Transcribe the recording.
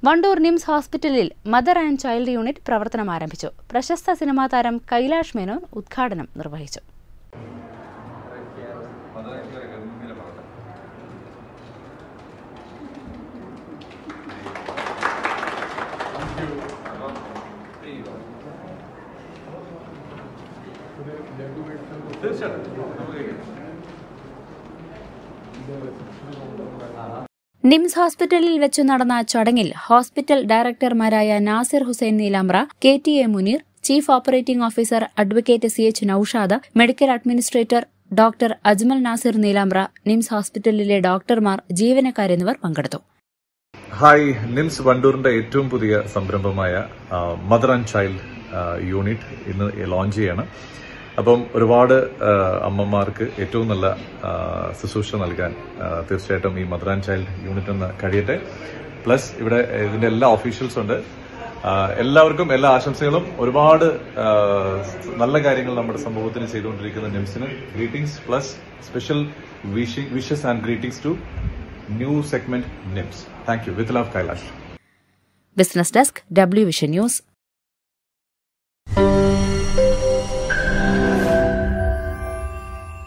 Wandoor NIMS ഹോസ്പിറ്റലിൽ mother and child unit പ്രവർത്തനം ആരംഭിച്ചു പ്രശസ്ത സിനിമാ താരം കൈലാഷ് മേനോൻ ഉദ്ഘാടനം നിർവഹിച്ചു നിംസ് ഹോസ്പിറ്റലിൽ വെച്ചു നടന്ന ചടങ്ങിൽ ഹോസ്പിറ്റൽ ഡയറക്ടർമാരായ Nasir Hussain Neelamra K T A Muneer chief operating officer advocate C H Naushad medical administrator doctor Ajmal Nasir Neelamra NIMS ഹോസ്പിറ്റലിലെ ഡോക്ടർമാർ ജീവനക്കാരെന്നിവർ പങ്കെടുത്തു ഹായ് നിംസ് വണ്ടൂരിന്റെ ഏറ്റവും പുതിയ സംരംഭമായ മദർ ആൻഡ് ചൈൽഡ് യൂണിറ്റ് ഇന്ന് ലോഞ്ച് ചെയ്യാണ് അപ്പം ഒരുപാട് ആ, അമ്മമാർക്ക് ഏറ്റവും നല്ല ആ, ശുശ്രൂഷ നൽകാൻ ആ, തീർച്ചയായിട്ടും ഈ മദർ ആൻഡ് ചൈൽഡ് യൂണിറ്റ് ഒന്ന് കഴിയട്ടെ പ്ലസ് ഇവിടെ ഇതിന്റെ എല്ലാ ഓഫീഷ്യൽസ് ഉണ്ട് ആ, എല്ലാവർക്കും എല്ലാ ആശംസകളും ഒരുപാട് ആ, നല്ല കാര്യങ്ങൾ നമ്മുടെ സമൂഹത്തിന് ചെയ്തുകൊണ്ടിരിക്കുന്ന നിംസിന് greetings plus special wishes and greetings to new segment NIMS thank you with love Kailash business desk W vision news